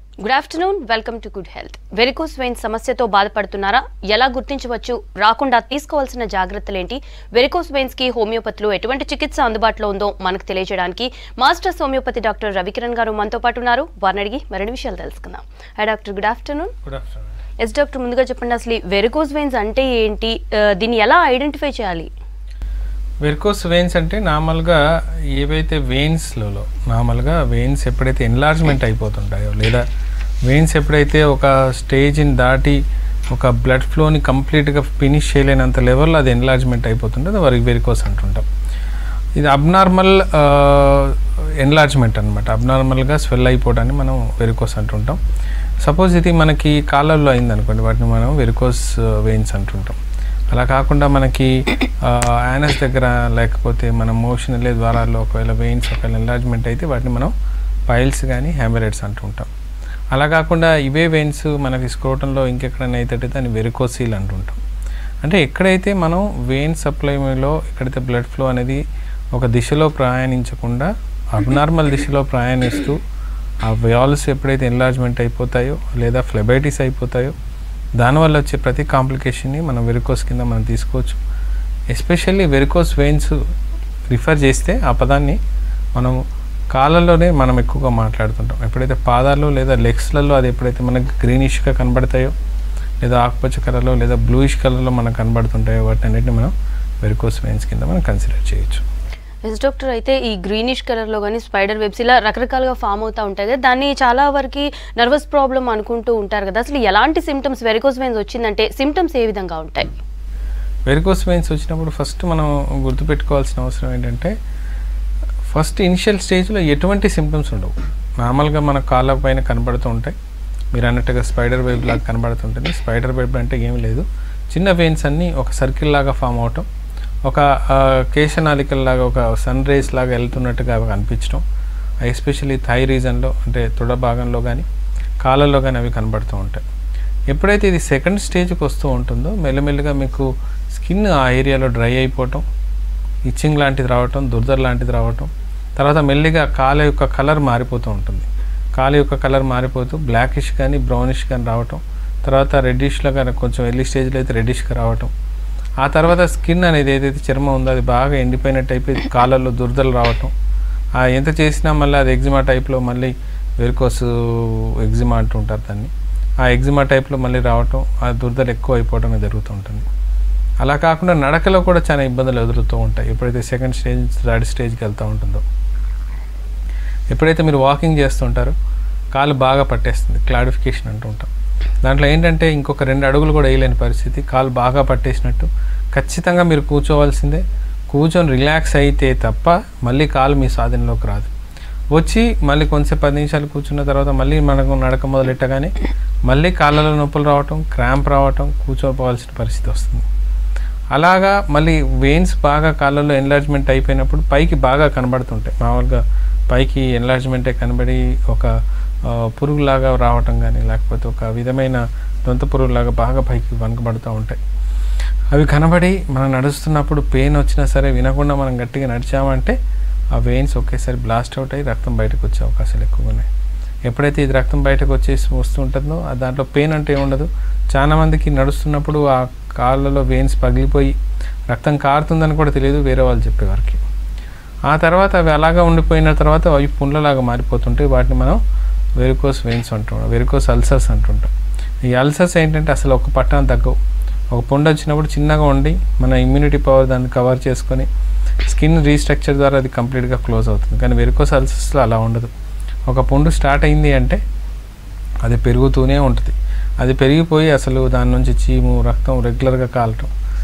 Good afternoon welcome to good health varicose vein సమస్యతో బాధపడుతున్నారా ఎలా గుర్తించవచ్చు రాకుండా తీసుకోవాల్సిన జాగ్రత్తలేంటి వెరికోస్ వెయిన్స్ కి హోమియోపతిలో ఎటువంటి చికిత్స అందుబాటులో ఉందో మనకు తెలియజేయడానికి మాస్టర్స్ హోమియోపతి డాక్టర్ రవికిరణ్ గారు మనతో పాటు ఉన్నారు వారిని అడిగి మరిన్ని విషయాలు తెలుసుకుందాం hi doctor good afternoon good afternoon yes doctor ముందుగా చెప్పండి అసలు వెరికోస్ వెయిన్స్ అంటే ఏంటి ఆ, దీన్ని ఎలా ఐడెంటిఫై చేయాలి వెరికోస్ వెయిన్స్ అంటే నార్మల్గా ఏవైతే వెయిన్స్లలో నార్మల్గా వెయిన్స్ ఎప్పుడైతే ఎన్లార్జ్మెంట్ అయిపోతుంటాయో లేదా వెయిన్స్ ఎప్పుడైతే ఒక స్టేజ్ని దాటి ఒక బ్లడ్ ఫ్లోని కంప్లీట్గా ఫినిష్ చేయలేనంత లెవెల్లో అది ఎన్లార్జ్మెంట్ అయిపోతుంటుంది వారికి వెరికోస్ అంటుంటాం ఇది అబ్నార్మల్ ఎన్లార్జ్మెంట్ అనమాట అబ్నార్మల్గా స్వెల్ అయిపోవడాన్ని మనం వెరికోస్ అంటుంటాం సపోజ్ ఇది మనకి కాళ్ళల్లో అయింది అనుకోండి వాటిని మనం వెరికోస్ వెయిన్స్ అంటుంటాం అలా కాకుండా మనకి యానస్ దగ్గర లేకపోతే మన మోషన్ వెళ్ళే ద్వారాల్లో ఒకవేళ వెయిన్స్ ఒకవేళ ఎన్లార్జ్మెంట్ అయితే వాటిని మనం పైల్స్ కానీ హ్యామరైడ్స్ అంటుంటాం అలా కాకుండా ఇవే వెయిన్స్ మనకి స్క్రోటంలో ఇంకెక్కడైనా అయితే దాన్ని వెరికోసీల్ అంటుంటాం అంటే ఎక్కడైతే మనం వెయిన్ సప్లైలో ఎక్కడైతే బ్లడ్ ఫ్లో అనేది ఒక దిశలో ప్రయాణించకుండా అబ్నార్మల్ దిశలో ప్రయాణిస్తూ ఆ వ్యాల్స్ ఎప్పుడైతే ఎన్లార్జ్మెంట్ అయిపోతాయో లేదా ఫ్లెబైటిస్ అయిపోతాయో దానివల్ల వచ్చే ప్రతి కాంప్లికేషన్ని మనం వెరికోస్ కింద మనం తీసుకోవచ్చు ఎస్పెషల్లీ వెరికోస్ వెయిన్స్ రిఫర్ చేస్తే ఆ పదాన్ని మనం కాళ్ళలోనే మనం ఎక్కువగా మాట్లాడుతుంటాం ఎప్పుడైతే పాదాల్లో లేదా లెగ్స్లలో అది ఎప్పుడైతే మనకు గ్రీనిష్గా కనబడతాయో లేదా ఆకుపచ్చ కలర్లో లేదా బ్లూయిష్ కలర్లో మనకు కనబడుతుంటాయో వాటిని అన్నిటిని మనం వెరికోస్ వెయిన్స్ కింద మనం కన్సిడర్ చేయొచ్చు ఎస్ డాక్టర్ అయితే ఈ గ్రీనిష్ కలర్లో కానీ స్పైడర్ వెబ్స్ ఇలా రకరకాలుగా ఫామ్ అవుతూ ఉంటాయి కదా దాన్ని చాలా వరకు నర్వస్ ప్రాబ్లం అనుకుంటూ ఉంటారు కదా అసలు ఎలాంటి సిమ్టమ్స్ వెరికోస్ వెయిన్స్ వచ్చిందంటే సిమ్టమ్స్ ఏ విధంగా ఉంటాయి వెరికోస్ వెయిన్స్ వచ్చినప్పుడు ఫస్ట్ మనం గుర్తుపెట్టుకోవాల్సిన అవసరం ఏంటంటే ఫస్ట్ ఇనిషియల్ స్టేజ్లో ఎటువంటి సిమ్టమ్స్ ఉండవు నార్మల్గా మన కాళ్ళ పైన కనబడుతూ ఉంటాయి మీరు అన్నట్టుగా స్పైడర్ వెబ్ లాగా కనబడుతుంటుంది స్పైడర్ వెబ్ అంటే ఏం లేదు చిన్న వెయిన్స్ అన్నీ ఒక సర్కిల్ లాగా ఫామ్ అవటం ఒక ఆ, కేశనాళికల్లాగా ఒక సన్ రేస్ లాగా వెళ్తున్నట్టుగా అవి కనిపించడం ఎస్పెషల్లీ థై రీజన్లో అంటే తొడ భాగంలో కానీ కాళ్ళల్లో కానీ అవి కనబడుతూ ఉంటాయి ఎప్పుడైతే ఇది సెకండ్ స్టేజ్కి వస్తూ ఉంటుందో మెల్లమెల్లగా మీకు స్కిన్ ఆ ఏరియాలో డ్రై అయిపోవటం ఇచ్చింగ్ లాంటిది రావటం దురద లాంటిది రావటం తర్వాత మెల్లిగా కాళ్ళ యొక్క కలర్ మారిపోతూ ఉంటుంది కాళ్ళ యొక్క కలర్ మారిపోతూ బ్లాకిష్ కానీ బ్రౌనిష్ కానీ రావటం తర్వాత రెడ్డిష్లో కానీ కొంచెం ఎర్లీ స్టేజ్లో అయితే రెడ్డిష్గా రావటం ఆ తర్వాత స్కిన్ అనేది ఏదైతే చర్మం ఉందో అది బాగా ఎండిపోయినట్టు అయిపోయి కాళ్ళల్లో దురదలు రావటం ఆ ఎంత చేసినా మళ్ళీ అది ఎగ్జిమా టైప్లో మళ్ళీ వెరికోస్ ఎగ్జిమా అంటుంటారు దాన్ని ఆ ఎగ్జిమా టైప్లో మళ్ళీ రావటం ఆ దురదలు ఎక్కువ అయిపోవడం జరుగుతూ ఉంటుంది అలా కాకుండా నడకలో కూడా చాలా ఇబ్బందులు ఎదురుతూ ఉంటాయి ఎప్పుడైతే సెకండ్ స్టేజ్ థర్డ్ స్టేజ్కి వెళ్తూ ఉంటుందో ఎప్పుడైతే మీరు వాకింగ్ చేస్తుంటారో కాలు బాగా పట్టేస్తుంది క్లాడిఫికేషన్ అంటూ ఉంటాం దాంట్లో ఏంటంటే ఇంకొక రెండు అడుగులు కూడా వేయలేని పరిస్థితి కాలు బాగా పట్టేసినట్టు ఖచ్చితంగా మీరు కూర్చోవాల్సిందే కూర్చొని రిలాక్స్ అయితే తప్ప మళ్ళీ కాలు మీ స్వాధీనంలోకి రాదు వచ్చి మళ్ళీ కొంచెం పది నిమిషాలు కూర్చున్న తర్వాత మళ్ళీ మనకు నడక మొదలెట్టగానే మళ్ళీ కాళ్ళలో నొప్పులు రావటం క్రాంప్ రావటం కూర్చోపోవాల్సిన పరిస్థితి వస్తుంది అలాగా మళ్ళీ వెయిన్స్ బాగా కాళ్ళలో ఎన్లార్జ్మెంట్ అయిపోయినప్పుడు పైకి బాగా కనబడుతుంటాయి మామూలుగా పైకి ఎన్లార్జ్మెంటే కనబడి ఒక ఆ, పురుగులాగా రావటం కానీ లేకపోతే ఒక విధమైన దొంత పురుగులాగా బాగా పైకి వనకబడుతూ ఉంటాయి అవి కనబడి మనం నడుస్తున్నప్పుడు పెయిన్ వచ్చినా సరే వినకుండా మనం గట్టిగా నడిచామంటే ఆ వెయిన్స్ ఒకేసారి బ్లాస్ట్ అవుట్ అయ్యి రక్తం బయటకు వచ్చే అవకాశాలు ఎక్కువగా ఉన్నాయి ఎప్పుడైతే ఇది రక్తం బయటకు వచ్చేసి వస్తుంటుందో ఆ దాంట్లో పెయిన్ అంటే ఏముండదు చాలా మందికి నడుస్తున్నప్పుడు ఆ కాళ్ళలో వెయిన్స్ పగిలిపోయి రక్తం కారుతుందని కూడా తెలియదు వేరే వాళ్ళు చెప్పేవారికి ఆ తర్వాత అవి అలాగా ఉండిపోయిన తర్వాత అవి పుండ్లలాగా మారిపోతుంటాయి వాటిని మనం వెరికోస్ వెయిన్స్ అంటుంటాం వెరికోస్ అల్సర్స్ అంటుంటాం ఈ అల్సర్స్ ఏంటంటే అసలు ఒక పట్టణం తగ్గవు ఒక పుండు వచ్చినప్పుడు చిన్నగా ఉండి మన ఇమ్యూనిటీ పవర్ దాన్ని కవర్ చేసుకొని స్కిన్ రీస్ట్రక్చర్ ద్వారా అది కంప్లీట్గా క్లోజ్ అవుతుంది కానీ వెరికోస్ అల్సర్స్లో అలా ఉండదు ఒక పుండు స్టార్ట్ అయింది అంటే అది పెరుగుతూనే ఉంటుంది అది పెరిగిపోయి అసలు దాని నుంచి చీము రక్తం రెగ్యులర్గా కాలటం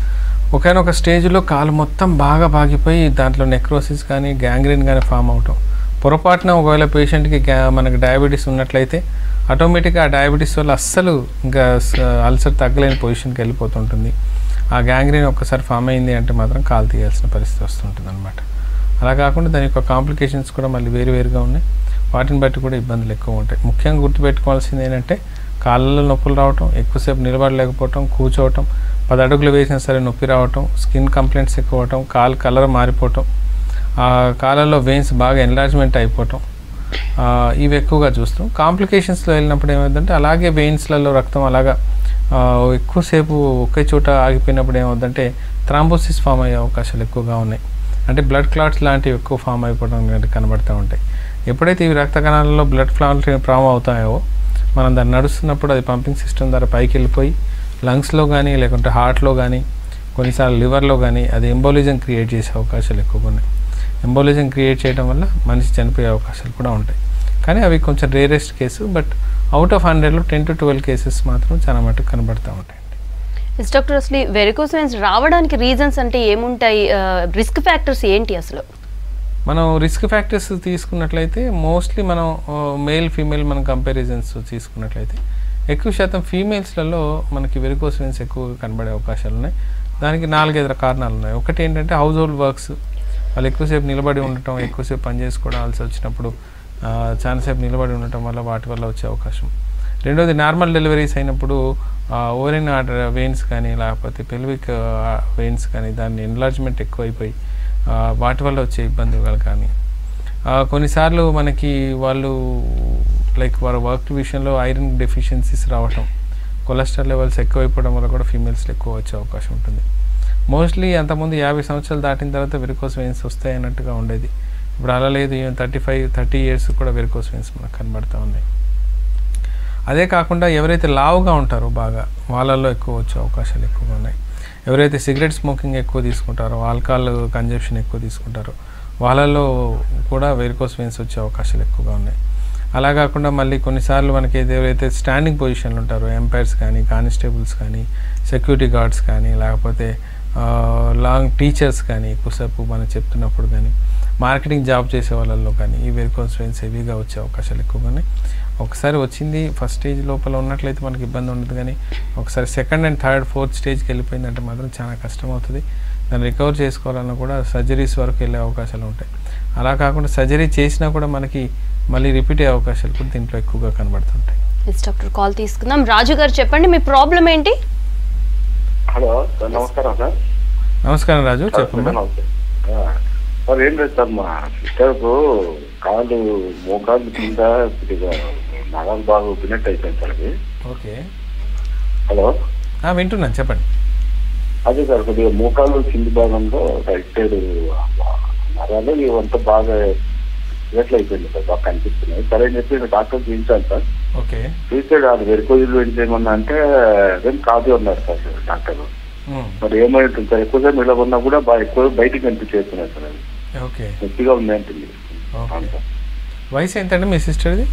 ఒకనొక స్టేజ్లో కాలు మొత్తం బాగా బాగిపోయి దాంట్లో నెక్రోసిస్ కానీ గ్యాంగ్రీన్ కానీ ఫామ్ అవటం పొరపాటున ఒకవేళ పేషెంట్కి గ్యా మనకి డయాబెటీస్ ఉన్నట్లయితే ఆటోమేటిక్గా ఆ డయాబెటీస్ వల్ల అస్సలు ఇంకా అల్సర్ తగ్గలేని పొజిషన్కి వెళ్ళిపోతుంటుంది ఆ గ్యాంగ్రీన్ ఒక్కసారి ఫామ్ అయింది అంటే మాత్రం కాలు తీయాల్సిన పరిస్థితి వస్తుంటుంది అనమాట అలా కాకుండా దాని యొక్క కాంప్లికేషన్స్ కూడా మళ్ళీ వేరు వేరుగా ఉన్నాయి వాటిని బట్టి కూడా ఇబ్బందులు ఎక్కువ ఉంటాయి ముఖ్యంగా గుర్తుపెట్టుకోవాల్సింది ఏంటంటే కాళ్ళలో నొప్పులు రావటం ఎక్కువసేపు నిలబడలేకపోవటం కూర్చోవటం పది అడుగులు వేసినా సరే నొప్పి రావటం స్కిన్ కంప్లైంట్స్ ఎక్కువ అవటం కాలు కలర్ మారిపోవటం ఆ కాళ్ళలో వెయిన్స్ బాగా ఎన్లార్జ్మెంట్ అయిపోవటం ఆ, ఇవి ఎక్కువగా చూస్తాం కాంప్లికేషన్స్లో వెళ్ళినప్పుడు ఏమైందంటే అలాగే వెయిన్స్లలో రక్తం అలాగా ఆ, ఎక్కువసేపు ఒకే చోట ఆగిపోయినప్పుడు ఏమవుతుందంటే థ్రాంబోసిస్ ఫామ్ అయ్యే అవకాశాలు ఎక్కువగా ఉన్నాయి అంటే బ్లడ్ క్లాట్స్ లాంటివి ఎక్కువ ఫామ్ అయిపోవడం లాంటివి కనబడుతూ ఉంటాయి ఎప్పుడైతే ఇవి రక్త కణాలలో బ్లడ్ క్లాట్ ఫామ్ అవుతాయో మనం దాన్ని నడుస్తున్నప్పుడు అది పంపింగ్ సిస్టమ్ ద్వారా పైకి వెళ్ళిపోయి లంగ్స్లో కానీ లేకుంటే హార్ట్లో కానీ కొన్నిసార్లు లివర్లో కానీ అది ఎంబోలిజం క్రియేట్ చేసే అవకాశాలు ఎక్కువగా ఉన్నాయి ఎంబోలిజం క్రియేట్ చేయడం వల్ల మనిషి చనిపోయే అవకాశాలు కూడా ఉంటాయి కానీ అవి కొంచెం rarest case but out of హండ్రెడ్లో టెన్ టు ట్వెల్వ్ కేసెస్ మాత్రం చాలా మటుకు కనబడుతూ ఉంటాయి ఎస్ డాక్టర్ అసలు వెరికోస్ వెయిన్స్ రావడానికి రీజన్స్ అంటే ఏముంటాయి రిస్క్ ఫ్యాక్టర్స్ ఏంటి అసలు మనం రిస్క్ ఫ్యాక్టర్స్ తీసుకున్నట్లయితే మోస్ట్లీ మనం మేల్ ఫీమేల్ మనం కంపారిజన్స్ తీసుకున్నట్లయితే ఎక్కువ శాతం ఫీమేల్స్లలో మనకి వెరికోస్ వెయిన్స్ ఎక్కువగా కనబడే అవకాశాలు ఉన్నాయి దానికి నాలుగైదు కారణాలు ఉన్నాయి ఒకటి ఏంటంటే హౌస్ హోల్డ్ వర్క్స్ వాళ్ళు ఎక్కువసేపు నిలబడి ఉండటం ఎక్కువసేపు పని చేసుకోవాల్సి వచ్చినప్పుడు ఆ, చాలాసేపు నిలబడి ఉండటం వల్ల వాటి వల్ల వచ్చే అవకాశం రెండోది నార్మల్ డెలివరీస్ అయినప్పుడు ఓరిన్ ఆర్డర్ వెయిన్స్ కానీ లేకపోతే పెల్విక్ వెయిన్స్ కానీ దాని ఎన్లార్జ్మెంట్ ఎక్కువైపోయి ఆ, వాటి వల్ల వచ్చే ఇబ్బందులు కానీ ఆ, కొన్నిసార్లు మనకి వాళ్ళు లైక్ వారి వర్క్ విషయంలో ఐరన్ డెఫిషియన్సీస్ రావటం కొలెస్ట్రాల్ లెవెల్స్ ఎక్కువైపోవడం వల్ల కూడా ఫీమేల్స్లో ఎక్కువ వచ్చే అవకాశం ఉంటుంది మోస్ట్లీ అంతకుముందు యాభై సంవత్సరాలు దాటిన తర్వాత వెరికోస్ వెయిన్స్ వస్తాయి అన్నట్టుగా ఉండేది ఇప్పుడు అలా లేదు even thirty five thirty years కూడా వెరికోస్ వెయిన్స్ మనకు కనబడుతూ ఉన్నాయి అదే కాకుండా ఎవరైతే లావుగా ఉంటారో బాగా వాళ్ళల్లో ఎక్కువ వచ్చే అవకాశాలు ఎక్కువగా ఉన్నాయి ఎవరైతే సిగరెట్ స్మోకింగ్ ఎక్కువ తీసుకుంటారో ఆల్కహాల్ కన్జప్షన్ ఎక్కువ తీసుకుంటారో వాళ్ళలో కూడా వెరికోస్ వెయిన్స్ వచ్చే అవకాశాలు ఎక్కువగా ఉన్నాయి అలా కాకుండా మళ్ళీ కొన్నిసార్లు మనకి ఏది ఎవరైతే స్టాండింగ్ పొజిషన్లు ఉంటారో ఎంపైర్స్ కానీ కానిస్టేబుల్స్ కానీ సెక్యూరిటీ గార్డ్స్ కానీ లేకపోతే లాంగ్ టీచర్స్ కానీ ఎక్కువసేపు మనం చెప్తున్నప్పుడు కానీ మార్కెటింగ్ జాబ్ చేసే వాళ్ళల్లో కానీ ఈ వెరికోస్ వెయిన్స్ హెవీగా వచ్చే అవకాశాలు ఎక్కువగా ఉన్నాయి ఒకసారి వచ్చింది ఫస్ట్ స్టేజ్ లోపల ఉన్నట్లయితే మనకి ఇబ్బంది ఉండదు కానీ ఒకసారి సెకండ్ అండ్ థర్డ్ ఫోర్త్ స్టేజ్కి వెళ్ళిపోయిందంటే మాత్రం చాలా కష్టం అవుతుంది దాన్ని రికవర్ చేసుకోవాలన్నా కూడా సర్జరీస్ వరకు వెళ్ళే అవకాశాలు ఉంటాయి అలా కాకుండా సర్జరీ చేసినా కూడా మనకి మళ్ళీ రిపీట్ అయ్యే అవకాశాలు కూడా దీంట్లో ఎక్కువగా కనబడుతుంటాయి ఎస్ డాక్టర్ కాల్ తీసుకుందాం రాజు గారు చెప్పండి మీ ప్రాబ్లం ఏంటి హలో సార్ నమస్కారం సార్ నమస్కారం రాజు చెప్పమ్మా నమస్తే ఆ, సార్ ఏం లేదు సార్ మా సిస్టర్కు కాళ్ళు మోకాళ్ళు కింద కొద్దిగా నరాలు బాగా ఉబ్బినట్టు అయిపోయింది సార్ అది ఓకే హలో ఆ, వింటున్నాను చెప్పండి అదే సార్ కొద్దిగా మోకాళ్ళు కింది భాగంలో రైట్ సైడ్ నరాలు ఇవంతా బాగా ఎట్లా అయిపోయింది సార్ బాగా కనిపిస్తున్నాయి సరే అని చెప్పి డాక్టర్ చూపించాను సార్ ఓకే చూస్తే అది వెరుకోజులు ఏంటేమన్నా అంటే అదేం కాదు అన్నారు సార్ డాక్టర్ ఉమ్, మరి ఏమైంటుంది సార్ ఎక్కువసేపు నిలబడినా కూడా బాగా ఎక్కువ బయటికి కనిపించేస్తున్నాయి సార్ అది ఓకే నొప్పిగా ఉంది అంటుంది ఓకే వయసు ఎంతండి మీ సిస్టర్ది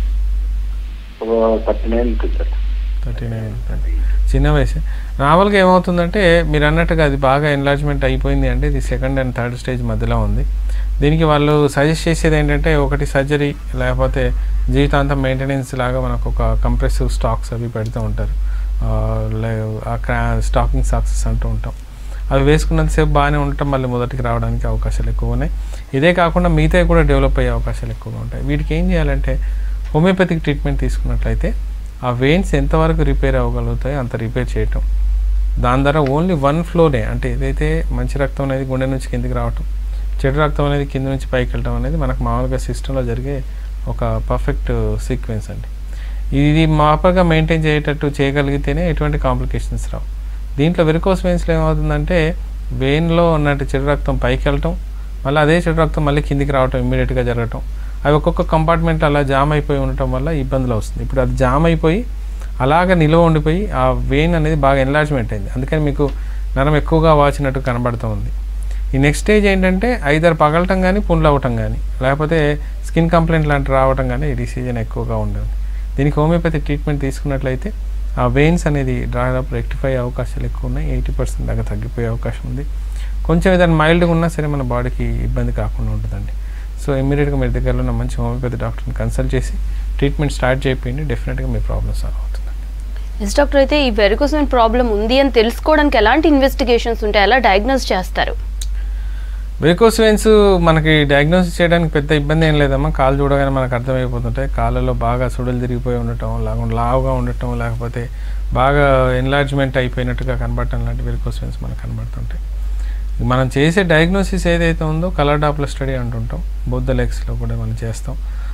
థర్టీ నైన్ ఉంటుంది సార్ థర్టీ నైన్ చిన్న వయసు నార్మల్గా ఏమవుతుందంటే మీరు అన్నట్టుగా అది బాగా ఎన్లార్జ్మెంట్ అయిపోయింది అంటే ఇది సెకండ్ అండ్ థర్డ్ స్టేజ్ మధ్యలో ఉంది దీనికి వాళ్ళు సజెస్ట్ చేసేది ఏంటంటే ఒకటి సర్జరీ లేకపోతే జీవితాంతం మెయింటెనెన్స్ లాగా మనకు ఒక కంప్రెసివ్ స్టాక్స్ అవి పెడుతూ ఉంటారు ఆ, లే- ఆ క్రా స్టాకింగ్ సాక్సెస్ అంటూ ఉంటాం అవి వేసుకున్నంతసేపు బాగానే ఉండటం మళ్ళీ మొదటికి రావడానికి అవకాశాలు ఎక్కువ ఉన్నాయి ఇదే కాకుండా మిగతా కూడా డెవలప్ అయ్యే అవకాశాలు ఎక్కువగా ఉంటాయి వీటికి ఏం చేయాలంటే హోమియోపతిక్ ట్రీట్మెంట్ తీసుకున్నట్లయితే ఆ వెయిన్స్ ఎంతవరకు రిపేర్ అవ్వగలుగుతాయో అంత రిపేర్ చేయటం దాని ద్వారా ఓన్లీ వన్ ఫ్లోనే అంటే ఏదైతే మంచి రక్తం అనేది గుండె నుంచి కిందికి రావటం చెడు రక్తం అనేది కింద నుంచి పైకి వెళ్ళటం అనేది మనకు మామూలుగా సిస్టంలో జరిగే ఒక పర్ఫెక్ట్ సీక్వెన్స్ అండి ఇది మాపగా మెయింటైన్ చేయేటట్టు చేయగలిగితేనే ఎటువంటి కాంప్లికేషన్స్ రావు దీంట్లో వెరికోస్ వెయిన్స్లో ఏమవుతుందంటే వెయిన్లో ఉన్నట్టు చెడు రక్తం పైకి వెళ్ళటం మళ్ళీ అదే చెడు రక్తం మళ్ళీ కిందికి రావటం ఇమ్మీడియట్గా జరగటం అవి ఒక్కొక్క కంపార్ట్మెంట్ అలా జామ్ అయిపోయి ఉండటం వల్ల ఇబ్బందులు వస్తుంది ఇప్పుడు అది జామ్ అయిపోయి అలాగ నిల్వ ఉండిపోయి ఆ వెయిన్ అనేది బాగా ఎన్లార్జ్మెంట్ అయింది అందుకని మీకు నరం ఎక్కువగా వాచినట్టు కనబడుతూ ఉంది ఈ నెక్స్ట్ స్టేజ్ ఏంటంటే ఐదర్ పగలటం కానీ పుండ్లు అవ్వటం కానీ లేకపోతే స్కిన్ కంప్లైంట్ లాంటి రావటం కానీ ఈ డిసీజన్ ఎక్కువగా ఉండదు దీనికి హోమియోపతి ట్రీట్మెంట్ తీసుకున్నట్లయితే ఆ వెయిన్స్ అనేది దాదాపు రెక్టిఫై అయ్యే అవకాశాలు ఎక్కువ ఉన్నాయి ఎయిటీ పర్సెంట్ దాకా తగ్గిపోయే అవకాశం ఉంది కొంచెం ఏదైనా మైల్డ్గా ఉన్నా సరే మన బాడీకి ఇబ్బంది కాకుండా ఉంటుందండి సో ఇమీడియట్గా మీ దగ్గరలో ఉన్న మంచి హోమియోపతి డాక్టర్ని కన్సల్ట్ చేసి ట్రీట్మెంట్ స్టార్ట్ చేయండి డెఫినెట్గా మీ ప్రాబ్లమ్ సాల్వ్ అవుతుందండి ఎస్ డాక్టర్ అయితే ఈ వెరికోస్ వెయిన్ ప్రాబ్లం ఉంది అని తెలుసుకోవడానికి ఎలాంటి ఇన్వెస్టిగేషన్స్ ఉంటాయి ఎలా డయాగ్నోస్ చేస్తారు వెరికోస్ వెయిన్స్ మనకి డయాగ్నోసిస్ చేయడానికి పెద్ద ఇబ్బంది ఏం లేదమ్మా కాలు చూడగానే మనకు అర్థమైపోతుంటాయి కాళ్ళలో బాగా సుడులు తిరిగిపోయి ఉండటం లేకుండా లావుగా ఉండటం లేకపోతే బాగా ఎన్లార్జ్మెంట్ అయిపోయినట్టుగా కనబడటం లాంటి వెరికోస్ వెయిన్స్ మనకు కనబడుతుంటాయి మనం చేసే డయాగ్నోసిస్ ఏదైతే ఉందో కలర్ డాప్లర్ స్టడీ అంటుంటాం బౌద్ధ లెగ్స్లో కూడా మనం చేస్తాం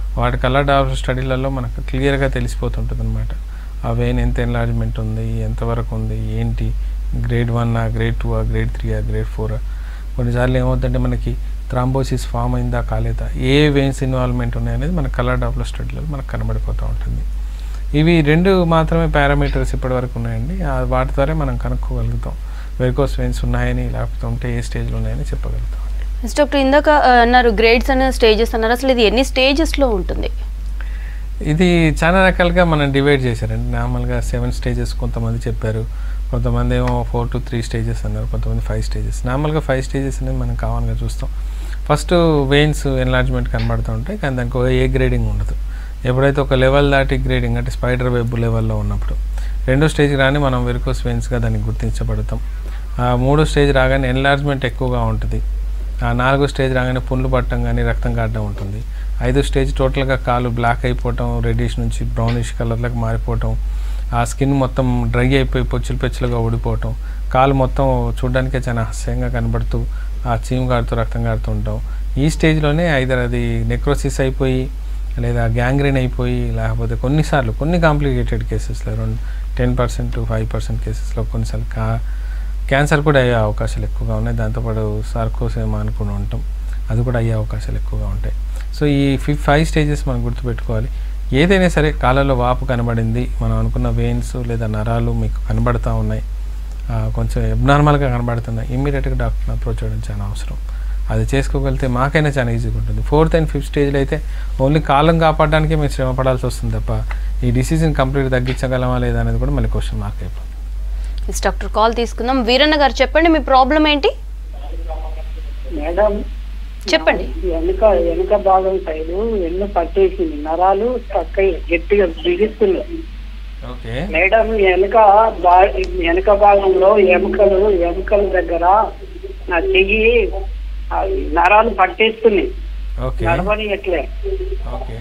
వాటి కలర్ డాక్టర్ స్టడీలలో మనకు క్లియర్గా తెలిసిపోతుంటుంది అనమాట ఆ వెయిన్ ఎంత ఎన్లార్జ్మెంట్ ఉంది ఎంతవరకు ఉంది ఏంటి grade one ah grade two ah grade three ah grade four కొన్నిసార్లు ఏమవుతుందంటే మనకి థ్రాంబోసిస్ ఫామ్ అయిందా కాలేదా ఏ వెయిన్స్ ఇన్వాల్వ్మెంట్ ఉన్నాయనేది మన కలర్ డాప్లర్ స్టడీలో మనకు కనబడిపోతూ ఉంటుంది ఇవి రెండు మాత్రమే పారామీటర్స్ ఇప్పటివరకు ఉన్నాయండి ఆ వాటి ద్వారా మనం కనుక్కోగలుగుతాం వెరికోస్ వెయిన్స్ ఉన్నాయని లేకపోతే ఉంటే ఏ స్టేజ్లో ఉన్నాయని చెప్పగలుగుతాం ఎస్ డాక్టర్ ఇందాక ఆ, అన్నారు గ్రేడ్స్ అన్న స్టేజెస్ అన్నారు అసలు ఇది ఎన్ని స్టేజెస్లో ఉంటుంది ఇది చాలా రకాలుగా మనం డివైడ్ చేశారండి నార్మల్గా సెవెన్ స్టేజెస్ కొంతమంది చెప్పారు కొంతమంది ఏమో ఫోర్ టు త్రీ స్టేజెస్ అన్నారు కొంతమంది ఫైవ్ స్టేజెస్ నార్మల్గా ఫైవ్ స్టేజెస్ అనేది మనం కామన్గా చూస్తాం ఫస్ట్ వెయిన్స్ ఎన్లార్జ్మెంట్ కనబడుతూ ఉంటాయి కానీ దానికి ఒక ఏ గ్రేడింగ్ ఉండదు ఎప్పుడైతే ఒక లెవెల్ దాటి గ్రేడింగ్ అంటే స్పైడర్ వెబ్ లెవెల్లో ఉన్నప్పుడు రెండో స్టేజ్ రాని మనం వెరికోస్ వెయిన్స్గా దాన్ని గుర్తించబడతాం ఆ మూడో స్టేజ్ రాగానే ఎన్లార్జ్మెంట్ ఎక్కువగా ఉంటుంది ఆ నాలుగో స్టేజ్ రాగానే పుండ్లు పట్టడం కానీ రక్తం కారడం ఉంటుంది ఐదో స్టేజ్ టోటల్గా కాలు బ్లాక్ అయిపోవటం రెడ్డిష్ నుంచి బ్రౌనిష్ కలర్లకు మారిపోవటం ఆ స్కిన్ మొత్తం డ్రై అయిపోయి పొచ్చులు పెచ్చులుగా ఊడిపోవటం కాలు మొత్తం చూడడానికే చాలా హాస్యంగా కనబడుతూ ఆ చీము కారుతూ రక్తం కారుతూ ఉంటాం ఈ స్టేజ్లోనే ఐదర్ అది నెక్రోసిస్ అయిపోయి లేదా గ్యాంగ్రీన్ అయిపోయి లేకపోతే కొన్నిసార్లు కొన్ని కాంప్లికేటెడ్ కేసెస్లో రెండు టెన్ పర్సెంట్ ఫైవ్ పర్సెంట్ కేసెస్లో కొన్నిసార్లు కా క్యాన్సర్ కూడా అయ్యే అవకాశాలు ఎక్కువగా ఉన్నాయి దాంతోపాటు సార్కోసేమా అనుకుని ఉంటాం అది కూడా అయ్యే అవకాశాలు ఎక్కువగా ఉంటాయి సో ఈ ఫి ఫైవ్ స్టేజెస్ మనం గుర్తుపెట్టుకోవాలి ఏదైనా సరే కాళ్ళలో వాపు కనబడింది మనం అనుకున్న వెయిన్స్ లేదా నరాలు మీకు కనబడతా ఉన్నాయి ఆ, కొంచెం అబ్నార్మల్గా కనబడుతున్నాయి ఇమ్మీడియట్గా డాక్టర్ని అప్రోచ్ అవ్వడం చాలా అవసరం అది చేసుకోగలిగితే మాకైనా చాలా ఈజీగా ఉంటుంది ఫోర్త్ అండ్ ఫిఫ్త్ స్టేజ్లో అయితే ఓన్లీ కాలం కాపాడడానికే మేము శ్రమ పడాల్సి వస్తుంది తప్ప ఈ డిసీజ్ని కంప్లీట్ తగ్గించగలమా లేదా అనేది కూడా మళ్ళీ క్వశ్చన్ మార్క్ అయిపోతుంది ఎస్ డాక్టర్ కాల్ తీసుకుందాం వీరన్న గారు చెప్పండి మీ ప్రాబ్లం ఏంటి మేడం చెప్పండి వెనుక వెనుక భాగం సైడు ఎన్ను పట్టేసింది నరాలు పక్క గట్టిగా బిగిస్తున్నాయి ఓకే మేడం వెనుక బా- వెనుక భాగంలో ఎముకలు ఎముకల దగ్గర నా చెయ్యి ఆ నరాలు పట్టేస్తున్నాయి ఓకే నడవని ఎట్లే ఓకే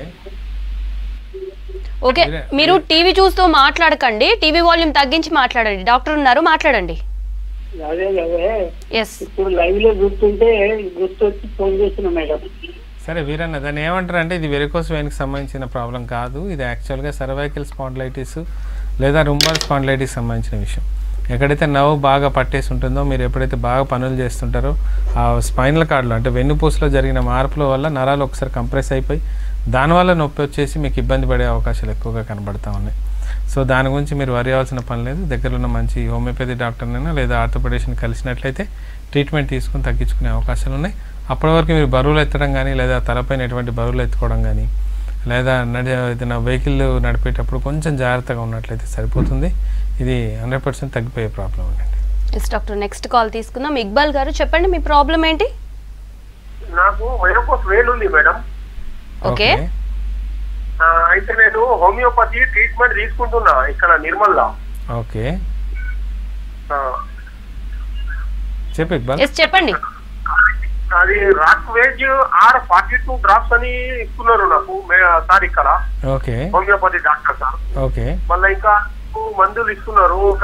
ఓకే మీరే- మీరు టీవీ చూస్తూ మాట్లాడకండి టీవీ వాల్యూమ్ తగ్గించి మాట్లాడండి డాక్టర్ ఉన్నారు మాట్లాడండి అదే అదే ఎస్ ఇప్పుడు లైవ్ లో చూస్తుంటే గుర్తొచ్చి ఫోన్ చేసిన మేడం సరే వీరన్న దాన్ని ఏమంటారు అంటే ఇది వెరికోస్ వెయిన్కి సంబంధించిన ప్రాబ్లం కాదు ఇది యాక్చువల్గా సర్వైకల్ స్పాండ్లైటిస్ లేదా రుంబల్ స్పాండ్లైటిస్ సంబంధించిన విషయం ఎక్కడైతే నవ్వు బాగా పట్టేసి ఉంటుందో మీరు ఎప్పుడైతే బాగా పనులు చేస్తుంటారో ఆ స్పైనల్ కార్డులో అంటే వెన్నుపూసలో జరిగిన మార్పుల వల్ల నరాలు ఒకసారి కంప్రెస్ అయిపోయి దానివల్ల నొప్పి వచ్చేసి మీకు ఇబ్బంది పడే అవకాశాలు ఎక్కువగా కనబడతా ఉన్నాయి సో దాని గురించి మీరు వరి అవ్వాల్సిన పని లేదు దగ్గరలో ఉన్న మంచి హోమియోపతి డాక్టర్నైనా లేదా ఆర్థోపెడిషన్ కలిసినట్లయితే ట్రీట్మెంట్ తీసుకుని తగ్గించుకునే అవకాశాలు ఉన్నాయి అప్పటి వరకు మీరు బరువులు ఎత్తడం కానీ లేదా తలపైన ఎటువంటి బరువులు ఎత్తుకోవడం కానీ లేదా నడి ఏదైనా వెహికల్ నడిపేటప్పుడు కొంచెం జాగ్రత్తగా ఉన్నట్లయితే సరిపోతుంది ఇది హండ్రెడ్ పర్సెంట్ తగ్గిపోయే ప్రాబ్లం అండి ఎస్ డాక్టర్ నెక్స్ట్ కాల్ తీసుకుందాం ఇక్బాల్ గారు చెప్పండి మీ ప్రాబ్లం ఏంటి నాకు వెనుకోస్ వేలు ఉంది మేడం ఓకే ఆ, అయితే నేను హోమియోపతి ట్రీట్మెంట్ తీసుకుంటున్నా ఇక్కడ నిర్మల్లో ఓకే ఆ, చెప్పు ఇక్బాల్ ఎస్ చెప్పండి అది Reckeweg R forty two drops అని ఇస్తున్నారు నాకు మే- సార్ ఇక్కడ okay homeopathy doctor sir okay మళ్ళీ ఇంకా మందులు ఇస్తున్నారు ఒక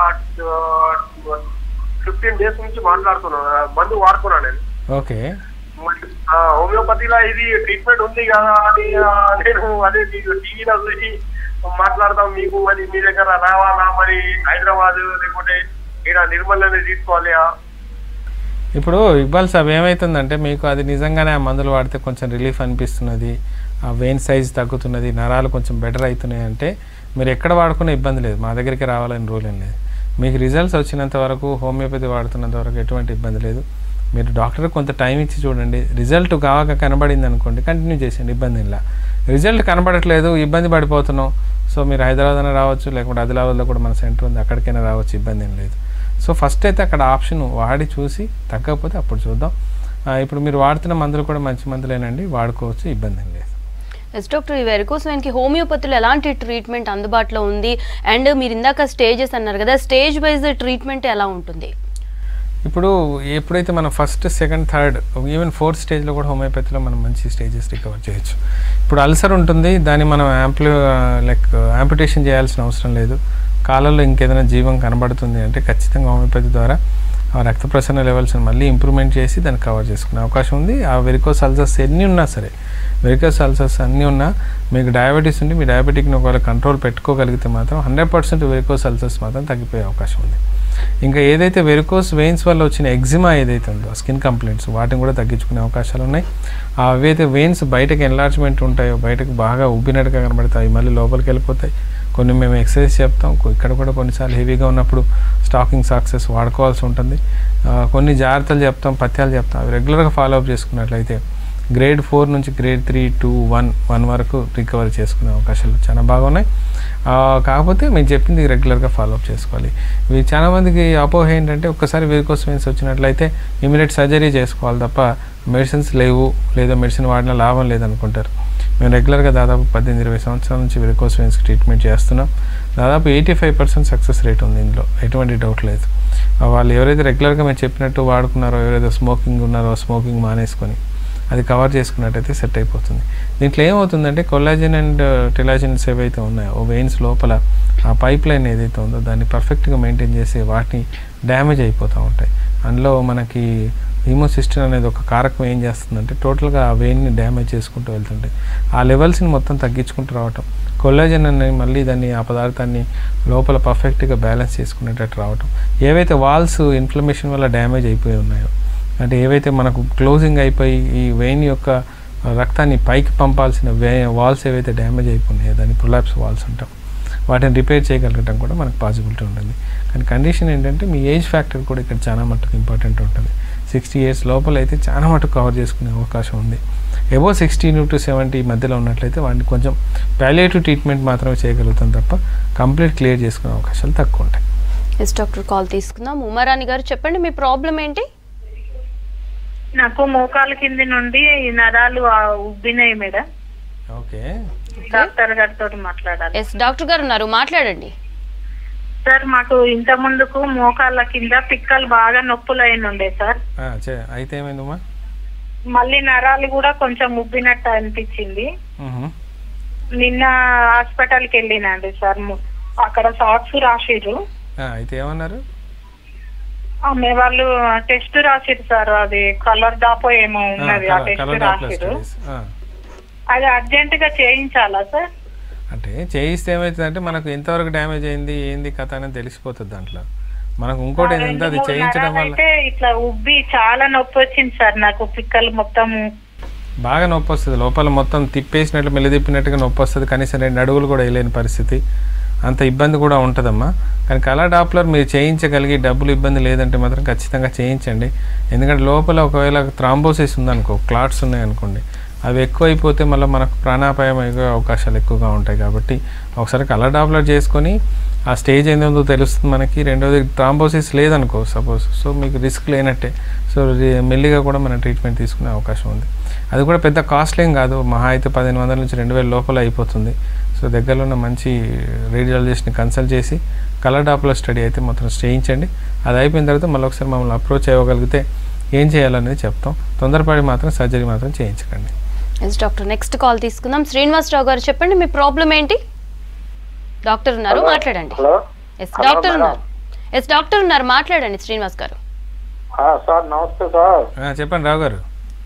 ఫిఫ్టీన్ డేస్ నుంచి మాట్లాడుతున్నాను ఆ, మందు వాడుతున్నా నేను ఓకే మరి, ఆ, హోమియోపతిలో ఇది ట్రీట్మెంట్ ఉంది కదా అని ఆ, నేను అదే మీకు టీవీలో చూసి మాట్లాడదాం మీకు మరి మీ దగ్గర రావాలా మరి హైదరాబాద్ లేకుంటే ఇక్కడ నిర్మల్లోనే తీసుకోవాలి ఇప్పుడు ఇక్బాల్ సాబ్ ఏమవుతుందంటే మీకు అది నిజంగానే ఆ మందులు వాడితే కొంచెం రిలీఫ్ అనిపిస్తున్నది ఆ వెయిన్ సైజ్ తగ్గుతున్నది నరాలు కొంచెం బెటర్ అవుతున్నాయి అంటే మీరు ఎక్కడ వాడుకునే ఇబ్బంది లేదు మా దగ్గరికి రావాలని రూల్ ఏం లేదు మీకు రిజల్ట్స్ వచ్చినంత వరకు హోమియోపతి వాడుతున్నంత వరకు ఎటువంటి ఇబ్బంది లేదు మీరు డాక్టర్ కొంత టైం ఇచ్చి చూడండి రిజల్ట్ కావాక కనబడింది అనుకోండి కంటిన్యూ చేసేయండి ఇబ్బంది ఇలా రిజల్ట్ కనబడట్లేదు ఇబ్బంది పడిపోతున్నాం సో మీరు హైదరాబాద్ అయినా రావచ్చు లేకుంటే ఆదిలాబాద్లో కూడా మన సెంటర్ ఉంది అక్కడికైనా రావచ్చు ఇబ్బంది ఏం లేదు సో ఫస్ట్ అయితే అక్కడ ఆప్షన్ వాడి చూసి తగ్గకపోతే అప్పుడు చూద్దాం ఆ, ఇప్పుడు మీరు వాడుతున్న మందులు కూడా మంచి మందులేనండి వాడుకోవచ్చు ఇబ్బంది ఏం లేదు ఎస్ డాక్టర్ ఈ వెరికోస్ వెయిన్కి హోమియోపతిలో ఎలాంటి ట్రీట్మెంట్ అందుబాటులో ఉంది అండ్ మీరు ఇందాక స్టేజెస్ అన్నారు కదా స్టేజ్ వైజ్ ట్రీట్మెంట్ ఎలా ఉంటుంది ఇప్పుడు ఎప్పుడైతే మనం first second third even fourth స్టేజ్లో కూడా హోమియోపతిలో మనం మంచి స్టేజెస్ రికవర్ చేయొచ్చు ఇప్పుడు అల్సర్ ఉంటుంది దాన్ని మనం యాంప్లి లైక్ యాంపిటేషన్ చేయాల్సిన అవసరం లేదు కాలంలో ఇంకేదైనా జీవం కనబడుతుంది అంటే ఖచ్చితంగా హోమియోపతి ద్వారా ఆ రక్త ప్రసరణ లెవెల్స్ని మళ్ళీ ఇంప్రూవ్మెంట్ చేసి దాన్ని కవర్ చేసుకునే అవకాశం ఉంది ఆ వెరికోస్ అల్సర్స్ ఎన్ని ఉన్నా సరే వెరికోస్ అల్సర్స్ అన్నీ ఉన్నా మీకు డయాబెటీస్ ఉండి మీ డయాబెటిక్ని ఒకవేళ కంట్రోల్ పెట్టుకోగలిగితే మాత్రం హండ్రెడ్ పర్సెంట్ వెరికోస్ అల్సర్స్ మాత్రం తగ్గిపోయే అవకాశం ఉంది ఇంకా ఏదైతే వెరికోస్ వెయిన్స్ వల్ల వచ్చిన ఎగ్జిమా ఏదైతే ఉందో స్కిన్ కంప్లైంట్స్ వాటిని కూడా తగ్గించుకునే అవకాశాలు ఉన్నాయి ఆ అవైతే వెయిన్స్ బయటకు ఎన్లార్జ్మెంట్ ఉంటాయో బయటకు బాగా ఉబ్బినట్టుగా కనబడతాయి మళ్ళీ లోపలికి వెళ్ళిపోతాయి కొన్ని మేము ఎక్సర్సైజ్ చెప్తాం కొ- ఇక్కడ కూడా కొన్నిసార్లు హెవీగా ఉన్నప్పుడు స్టాకింగ్ సాక్సెస్ వాడుకోవాల్సి ఉంటుంది ఆ, కొన్ని జాగ్రత్తలు చెప్తాం పథ్యాలు చెప్తాం అవి రెగ్యులర్గా ఫాలో అప్ చేసుకున్నట్లయితే గ్రేడ్ ఫోర్ నుంచి grade three two one one వరకు రికవర్ చేసుకునే అవకాశాలు చాలా బాగున్నాయి ఆ, కాకపోతే మేము చెప్పింది రెగ్యులర్గా ఫాలో అప్ చేసుకోవాలి ఇవి చాలా మందికి అపోహ ఏంటంటే ఒక్కసారి వెరికోస్ వెయిన్స్ వచ్చినట్లయితే ఇమీడియట్ సర్జరీ చేసుకోవాలి తప్ప మెడిసిన్స్ లేవు లేదా మెడిసిన్ వాడినా లాభం లేదనుకుంటారు మేము రెగ్యులర్గా దాదాపు పద్దెనిమిది ఇరవై సంవత్సరాల నుంచి వెరికోస్ వెయిన్స్కి ట్రీట్మెంట్ చేస్తున్నాం దాదాపు eighty five percent success rate ఉంది ఇందులో ఎటువంటి డౌట్ లేదు ఆ, వాళ్ళు ఎవరైతే రెగ్యులర్గా మేము చెప్పినట్టు వాడుకున్నారో ఎవరైతే స్మోకింగ్ ఉన్నారో స్మోకింగ్ మానేసుకొని అది కవర్ చేసుకున్నట్టయితే సెట్ అయిపోతుంది దీంట్లో ఏమవుతుందంటే కొల్లాజిన్ అండ్ టెలాజిన్స్ ఏవైతే ఉన్నాయో ఓ వెయిన్స్ లోపల ఆ పైప్ లైన్ ఏదైతే ఉందో దాన్ని పర్ఫెక్ట్గా మెయింటైన్ చేసి వాటిని డ్యామేజ్ అయిపోతూ ఉంటాయి అందులో మనకి హీమోసిస్టమ్ అనేది ఒక కారకం ఏం చేస్తుందంటే టోటల్గా ఆ వెయిన్ని డ్యామేజ్ చేసుకుంటూ వెళ్తుంటాయి ఆ లెవెల్స్ని మొత్తం తగ్గించుకుంటూ రావటం కొల్లాజన్ అనేది మళ్ళీ దాన్ని ఆ పదార్థాన్ని లోపల పర్ఫెక్ట్గా బ్యాలెన్స్ చేసుకునేటట్టు రావటం ఏవైతే వాల్స్ ఇన్ఫ్లమేషన్ వల్ల డ్యామేజ్ అయిపోయి ఉన్నాయో అంటే ఏవైతే మనకు క్లోజింగ్ అయిపోయి ఈ వెయిన్ యొక్క రక్తాన్ని పైకి పంపాల్సిన వే వాల్స్ ఏవైతే డ్యామేజ్ అయిపోయినాయో దాన్ని ప్రొలాప్స్ వాల్స్ ఉంటాం వాటిని రిపేర్ చేయగలగటం కూడా మనకు పాసిబిలిటీ ఉంటుంది కానీ కండిషన్ ఏంటంటే మీ ఏజ్ ఫ్యాక్టర్ కూడా ఇక్కడ చాలా మటుకు ఇంపార్టెంట్ ఉంటుంది సిక్స్టీ ఇయర్స్ లోపల అయితే చాలా మటుకు కవర్ చేసుకునే అవకాశం ఉంది ఎబో సిక్స్టీన్ టు సెవెంటీ మధ్యలో ఉన్నట్లయితే వాడిని కొంచెం ప్యాలియేటివ్ ట్రీట్మెంట్ మాత్రమే చేయగలుగుతాం తప్ప కంప్లీట్ క్లియర్ చేసుకునే అవకాశాలు తక్కువ ఉంటాయి ఎస్ డాక్టర్ కాల్ తీసుకుందాం ఉమారాణి గారు చెప్పండి మీ ప్రాబ్లం ఏంటి నాకు మోకాల కింది నుండి ఈ నరాలు ఆ ఉబ్బినాయి మేడం ఓకే డాక్టర్ గారితో మాట్లాడాలి ఎస్ డాక్టర్ గారు ఉన్నారు మాట్లాడండి సార్ మాకు ఇంత ముందుకు మోకాళ్ళ కింద పిక్కలు బాగా నొప్పులు అయిన ఉండే సార్ చే అయితే ఏమైందమ్మా మళ్ళీ నరాలు కూడా కొంచెం ఉబ్బినట్టు అనిపించింది మ్హూ. నిన్న హాస్పిటల్కి వెళ్ళినండి సార్ ము- అక్కడ సాక్స్ రాసిరు ఆ, అయితే ఏమన్నారు ఆమె వాళ్ళు టెస్ట్ రాసిరు సార్ అది కలర్ దాపో ఏమో ఉన్నది ఆ టెస్ట్ కలర్ డాప్లర్ రాసిరు స్టడీస్ అది అర్జెంట్ గా చేయించాలా సార్ అంటే చేయిస్తే ఏమవుతుందంటే మనకు ఎంతవరకు డ్యామేజ్ అయింది ఏంది కథ అనేది తెలిసిపోతుంది దాంట్లో మనకు ఇంకోటి ఏంటంటే రెండు అది మూడు చేయించడం నరాలు వల్ల అయితే ఇట్లా ఉబ్బి చాలా నొప్పి వచ్చింది సార్ నాకు పిక్కలు మొత్తం బాగా నొప్పి వస్తుంది లోపల మొత్తం తిప్పేసినట్లు మెల్లి తిప్పినట్టుగా నొప్పి వస్తుంది కనీసం రెండు అడుగులు కూడా వేయలేని పరిస్థితి అంత ఇబ్బంది కూడా ఉంటుందమ్మా కానీ కలర్ డాప్లర్ మీరు చేయించగలిగి డబ్బులు ఇబ్బంది లేదంటే మాత్రం ఖచ్చితంగా చేయించండి ఎందుకంటే లోపల ఒకవేళ థ్రాంబోసిస్ ఉందనుకో క్లాట్స్ ఉన్నాయనుకోండి అవి ఎక్కువ అయిపోతే మళ్ళీ మనకు ప్రాణాపాయం అయ్యే అవకాశాలు ఎక్కువగా ఉంటాయి కాబట్టి ఒకసారి కలర్ డాప్లర్ చేసుకొని ఆ స్టేజ్ ఏందో తెలుస్తుంది మనకి రెండోది థ్రాంబోసిస్ లేదనుకో సపోజ్ సో మీకు రిస్క్ లేనట్టే సో రి- మెల్లిగా కూడా మనం ట్రీట్మెంట్ తీసుకునే అవకాశం ఉంది అది కూడా పెద్ద కాస్ట్లీ ఏం కాదు మహా అయితే పదిహేను వందల నుంచి రెండు వేల లోపల అయిపోతుంది సో దగ్గరలో ఉన్న మంచి రేడియాలజిస్ట్ని కన్సల్ట్ చేసి కలర్ డాప్లర్ స్టడీ అయితే మొత్తం చేయించండి అది అయిపోయిన తర్వాత మళ్ళీ ఒకసారి మమ్మల్ని అప్రోచ్ అవ్వగలిగితే ఏం చేయాలనేది చెప్తాం తొందరపడి మాత్రం సర్జరీ మాత్రం చేయించకండి ఎస్ డాక్టర్ నెక్స్ట్ కాల్ తీసుకుందాం శ్రీనివాసరావు గారు చెప్పండి మీ ప్రాబ్లం ఏంటి డాక్టర్ ఉన్నారు మాట్లాడండి hello yes hello, doctor madam. ఉన్నారు ఎస్ డాక్టర్ ఉన్నారు మాట్లాడండి శ్రీనివాస్ గారు ఆ, సార్ నమస్తే సార్ ఆ, చెప్పండి రావు గారు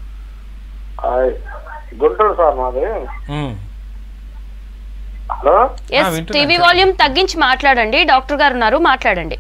ఆ, గుంటూరు సార్ మాది ఉమ్. హలో ఎస్ వింటున్నాను, టీవీ చెప్పండి. వాల్యూమ్ తగ్గించి మాట్లాడండి డాక్టర్ గారు ఉన్నారు మాట్లాడండి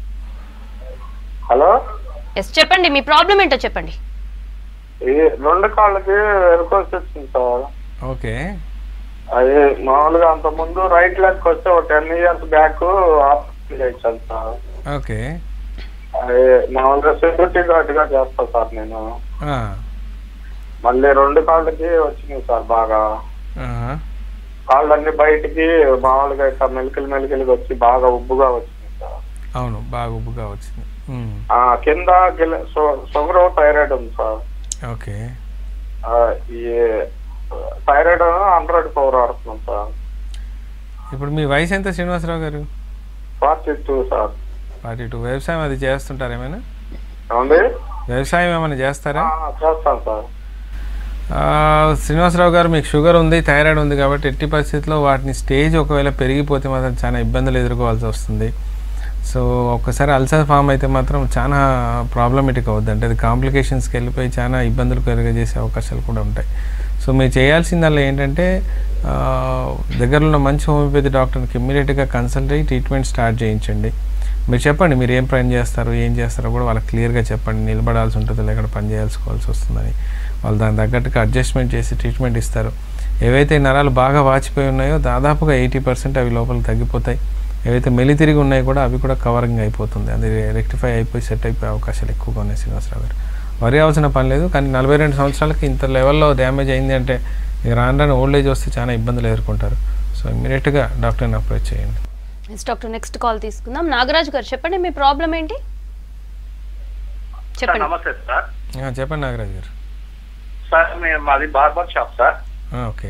హలో ఎస్ చెప్పండి మీ ప్రాబ్లం ఏంటో చెప్పండి ఈ రెండు కాళ్ళకి వెనుకోసి వచ్చింది సార్ ఓకే అది మామూలుగా అంత ముందు రైట్ లెగ్ వస్తే ఒక టెన్ ఇయర్స్ బ్యాక్ ఆపరేషన్ చేయించాను సార్ ఓకే అది మామూలుగా సెక్యూరిటీ గార్డ్ గా చేస్తా సార్ నేను ఆ, మళ్ళీ రెండు కాళ్ళకి వచ్చినాయి సార్ బాగా ఆహా. కాళ్ళన్నీ బయటికి మామూలుగా ఇట్లా మెలికలు మెలికలు వచ్చి బాగా ఉబ్బుగా వచ్చినాయి సార్ అవును బాగా ఉబ్బుగా వచ్చింది ఉమ్. ఆ, కింద గిల- షు- షుగర్ థైరాయిడ్ ఉంది సార్ ఓకే ఆ, ఈ థైరాయిడ్ హండ్రెడ్ పవర్ ఆడుతున్నాం సార్ ఇప్పుడు మీ వయసు ఎంత Srinivasa Rao garu forty two sir forty two వ్యవసాయం అది చేస్తుంటారు ఏమైనా ఏమండి వ్యవసాయం ఏమైనా చేస్తారా ఆ, చేస్తాను సార్ ఆ, శ్రీనివాసరావు గారు మీకు షుగర్ ఉంది థైరాయిడ్ ఉంది కాబట్టి ఎట్టి పరిస్థితుల్లో వాటిని స్టేజ్ ఒకవేళ పెరిగిపోతే మాత్రం చాలా ఇబ్బందులు ఎదుర్కోవాల్సి వస్తుంది సో ఒక్కసారి అల్సర్ ఫామ్ అయితే మాత్రం చాలా ప్రాబ్లమేటిక్ అవుద్ది అంటే అది కాంప్లికేషన్స్కి వెళ్ళిపోయి చాలా ఇబ్బందులు కలుగజేసే అవకాశాలు కూడా ఉంటాయి సో మీరు చేయాల్సిందల్లా ఏంటంటే ఆ, దగ్గరలో ఉన్న మంచి హోమియోపతి డాక్టర్కి ఇమ్మీడియట్గా కన్సల్ట్ అయ్యి ట్రీట్మెంట్ స్టార్ట్ చేయించండి మీరు చెప్పండి మీరు ఏం పని చేస్తారు ఏం చేస్తారో కూడా వాళ్ళకి క్లియర్గా చెప్పండి నిలబడాల్సి ఉంటుంది లేకపోతే పని చేయాల్సుకోవాల్సి వస్తుందని వాళ్ళు దానికి తగ్గట్టుగా అడ్జస్ట్మెంట్ చేసి ట్రీట్మెంట్ ఇస్తారు ఏవైతే నరాలు బాగా వాచిపోయి ఉన్నాయో దాదాపుగా ఎయిటీ పర్సెంట్ అవి లోపల తగ్గిపోతాయి ఏవైతే మెలి తిరిగి ఉన్నాయో కూడా అవి కూడా కవరింగ్ అయిపోతుంది అది రెక్టిఫై అయిపోయి సెట్ అయిపోయే అవకాశాలు ఎక్కువగా ఉన్నాయి శ్రీనివాసరావు గారు వరి అవసరం పని లేదు కానీ నలభై రెండు సంవత్సరాలకి ఇంత లెవెల్లో డ్యామేజ్ అయింది అంటే ఇక రాను రాను ఓల్డ్ ఏజ్ వస్తే చాలా ఇబ్బందులు ఎదుర్కొంటారు సో ఇమీడియట్గా డాక్టర్ని అప్రోచ్ చేయండి ఎస్ డాక్టర్ నెక్స్ట్ కాల్ తీసుకుందాం నాగరాజు గారు చెప్పండి మీ ప్రాబ్లం ఏంటి సార్ చెప్పండి నమస్తే సార్ ఆ, చెప్పండి నాగరాజ్ గారు సార్ మేము మాది బార్బర్ షాప్ సార్ ఆ, ఓకే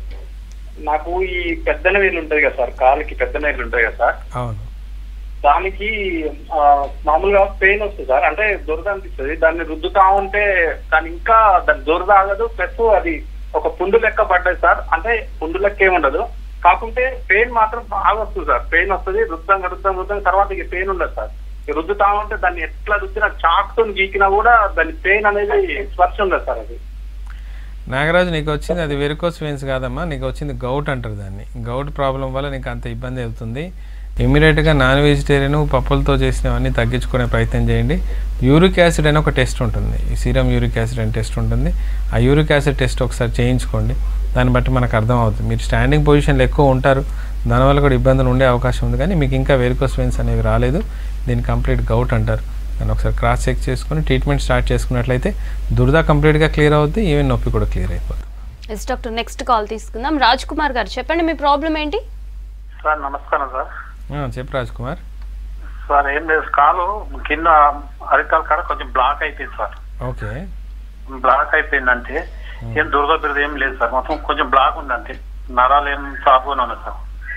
నాకు ఈ పెద్ద వేలు ఉంటుంది కదా సార్ కాలుకి పెద్ద వేలు ఉంటుంది కదా సార్ అవును దానికి ఆ, మామూలుగా పెయిన్ వస్తుంది సార్ అంటే దురద అనిపిస్తుంది దాన్ని రుద్దుతా ఉంటే దాని ఇంకా దాని దురద ఆగదు ప్లస్ అది ఒక పుండు లెక్క పడ్డది సార్ అంటే పుండు లెక్క ఏమి ఉండదు కాకుంటే పెయిన్ మాత్రం బాగా వస్తుంది సార్ పెయిన్ వస్తుంది రుద్దంగా రుద్దాం రుద్దాం తర్వాత ఇక పెయిన్ ఉండదు సార్ ఈ రుద్దుతా ఉంటే దాన్ని ఎట్లా రుద్దినా చాక్తో గీకినా కూడా దాని పెయిన్ అనేది స్పర్శ ఉండదు సార్ అది నాగరాజు నీకు వచ్చింది అది వెరికోస్ వెయిన్స్ కాదమ్మా నీకు వచ్చింది గౌట్ అంటారు దాన్ని గౌట్ ప్రాబ్లం వల్ల నీకు అంత ఇబ్బంది అవుతుంది ఇమీడియట్గా నాన్ వెజిటేరియన్ పప్పులతో చేసినవన్నీ తగ్గించుకునే ప్రయత్నం చేయండి యూరిక్ యాసిడ్ అని ఒక టెస్ట్ ఉంటుంది ఈ సీరం యూరిక్ యాసిడ్ అని టెస్ట్ ఉంటుంది ఆ యూరిక్ యాసిడ్ టెస్ట్ ఒకసారి చేయించుకోండి దాన్ని బట్టి మనకు అర్థం అవుతుంది మీరు స్టాండింగ్ పొజిషన్లో ఎక్కువ ఉంటారు దానివల్ల కూడా ఇబ్బందులు ఉండే అవకాశం ఉంది కానీ మీకు ఇంకా వెరికోస్ వెయిన్స్ అనేవి రాలేదు దీన్ని కంప్లీట్ గౌట్ అంటారు దాన్ని ఒకసారి క్రాస్ చెక్ చేసుకుని ట్రీట్మెంట్ స్టార్ట్ చేసుకున్నట్లయితే దురద కంప్లీట్గా క్లియర్ అవుద్ది ఈవెన్ నొప్పి కూడా క్లియర్ అయిపోతుంది ఎస్ డాక్టర్ నెక్స్ట్ కాల్ తీసుకుందాం రాజ్ కుమార్ గారు చెప్పండి మీ ప్రాబ్లం ఏంటి సార్ నమస్కారం సార్ ఆ, చెప్పు రాజ్ కుమార్ సార్ ఏం లేదు కాలు కింద అరికాల కాడ కొంచెం బ్లాక్ అయిపోయింది సార్ ఓకే బ్లాక్ అయిపోయిందంటే ఏం దురద బిరద ఏం లేదు సార్ మొత్తం కొంచెం బ్లాక్ ఉందంటే నరాలు ఏం షార్ప్గానే ఉన్నాయి సార్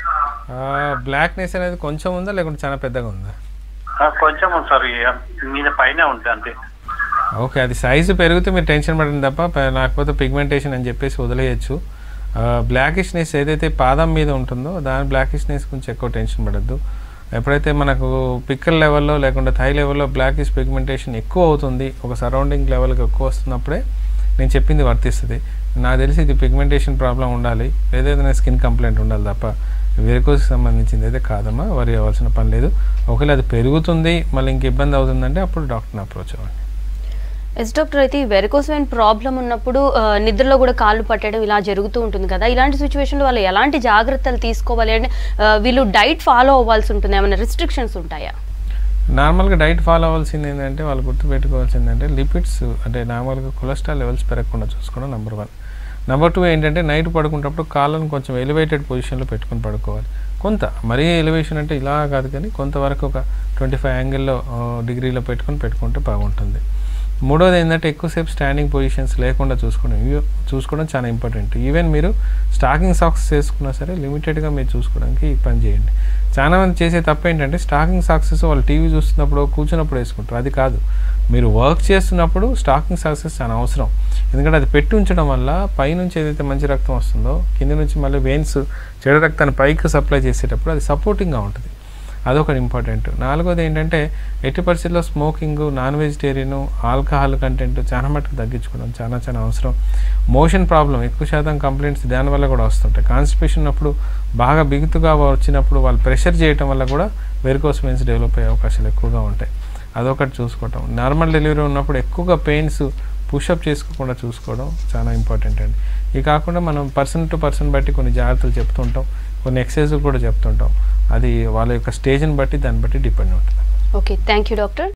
బ్లాక్నెస్ అనేది కొంచెం ఉందా లేకుంటే చాలా పెద్దగా ఉందా ఆ, కొంచెం ఉంది సార్ ఇక మీద పైన ఉంటుంది అంతే ఓకే అది సైజు పెరిగితే మీరు టెన్షన్ పడండి తప్ప ప- లేకపోతే పిగ్మెంటేషన్ అని చెప్పేసి వదిలేయచ్చు బ్లాకిష్నెస్ ఏదైతే పాదం మీద ఉంటుందో దాని బ్లాకిష్నెస్ గురించి ఎక్కువ టెన్షన్ పడద్దు ఎప్పుడైతే మనకు పిక్కల్ లెవెల్లో లేకుంటే థై లెవెల్లో బ్లాకిష్ పిగ్మెంటేషన్ ఎక్కువ అవుతుంది ఒక సరౌండింగ్ లెవెల్కి ఎక్కువ వస్తున్నప్పుడే నేను చెప్పింది వర్తిస్తుంది నాకు తెలిసి ఇది పిగ్మెంటేషన్ ప్రాబ్లం ఉండాలి లేదా ఏదైనా స్కిన్ కంప్లైంట్ ఉండాలి తప్ప వెరికోస్కి సంబంధించింది అయితే కాదమ్మా వరి అవ్వాల్సిన పని లేదు ఒకవేళ అది పెరుగుతుంది మళ్ళీ ఇంక ఇబ్బంది అవుతుందంటే అప్పుడు డాక్టర్ని అప్రోచ్ అవ్వండి ఎస్ డాక్టర్ అయితే ఈ వెరికోస్ వెయిన్ ప్రాబ్లం ఉన్నప్పుడు ఆ, నిద్రలో కూడా కాళ్ళు పట్టడం ఇలా జరుగుతూ ఉంటుంది కదా ఇలాంటి సిచ్యువేషన్లో వాళ్ళు ఎలాంటి జాగ్రత్తలు తీసుకోవాలి అంటే ఆ, వీళ్ళు డైట్ ఫాలో అవ్వాల్సి ఉంటుంది ఏమైనా రిస్ట్రిక్షన్స్ ఉంటాయా నార్మల్గా డైట్ ఫాలో అవ్వాల్సింది ఏంటంటే వాళ్ళు గుర్తుపెట్టుకోవాల్సింది ఏంటంటే లిపిడ్స్ అంటే నార్మల్గా కొలెస్ట్రాల్ లెవెల్స్ పెరగకుండా చూసుకోవడం నెంబర్ వన్ నెంబర్ టూ ఏంటంటే నైట్ పడుకునేటప్పుడు కాళ్ళను కొంచెం ఎలివేటెడ్ పొజిషన్లో పెట్టుకొని పడుకోవాలి కొంత మరీ ఎలివేషన్ అంటే ఇలా కాదు కానీ కొంతవరకు ఒక ట్వంటీ ఫైవ్ యాంగిల్లో డిగ్రీలో పెట్టుకొని పెట్టుకుంటే బాగుంటుంది మూడోది ఏంటంటే ఎక్కువసేపు స్టాండింగ్ పొజిషన్స్ లేకుండా చూసుకోవడం ఇవి చూసుకోవడం చాలా ఇంపార్టెంట్ ఈవెన్ మీరు స్టాకింగ్ సాక్స్ చేసుకున్నా సరే లిమిటెడ్గా మీరు చూసుకోవడానికి ఈ పని చేయండి చాలా మంది చేసే తప్పు ఏంటంటే స్టాకింగ్ సాక్సెస్ వాళ్ళు టీవీ చూస్తున్నప్పుడు కూర్చున్నప్పుడు వేసుకుంటారు అది కాదు మీరు వర్క్ చేస్తున్నప్పుడు స్టాకింగ్ సాక్సెస్ చాలా అవసరం ఎందుకంటే అది పెట్టి ఉంచడం వల్ల పైనుంచి ఏదైతే మంచి రక్తం వస్తుందో కింద నుంచి మళ్ళీ వెయిన్స్ చెడు రక్తాన్ని పైకి సప్లై చేసేటప్పుడు అది సపోర్టింగ్గా ఉంటుంది అదొకటి ఇంపార్టెంట్ నాలుగోది ఏంటంటే ఎట్టి పరిస్థితుల్లో smoking non vegetarian alcohol content చాలా మటుకు తగ్గించుకోవడం చాలా చాలా అవసరం మోషన్ ప్రాబ్లం ఎక్కువ శాతం కంప్లైంట్స్ దానివల్ల కూడా వస్తుంటాయి కాన్స్టిపేషన్ ఉన్నప్పుడు బాగా బిగుతుగా వచ్చినప్పుడు వాళ్ళు ప్రెషర్ చేయటం వల్ల కూడా వెరికోస్ వెయిన్స్ డెవలప్ అయ్యే అవకాశాలు ఎక్కువగా ఉంటాయి అదొకటి చూసుకోవటం నార్మల్ డెలివరీ ఉన్నప్పుడు ఎక్కువగా పెయిన్స్ పుషప్ చేసుకోకుండా చూసుకోవడం చాలా ఇంపార్టెంట్ అండి ఇది కాకుండా మనం పర్సన్ టు పర్సన్ బట్టి కొన్ని జాగ్రత్తలు చెప్తుంటాం కొన్ని ఎక్సర్సైజ్ కూడా చెప్తుంటాం అది వాళ్ళ యొక్క స్టేజ్ని బట్టి దాన్ని బట్టి డిపెండ్ ఉంటుంది ఓకే థ్యాంక్ యూ డాక్టర్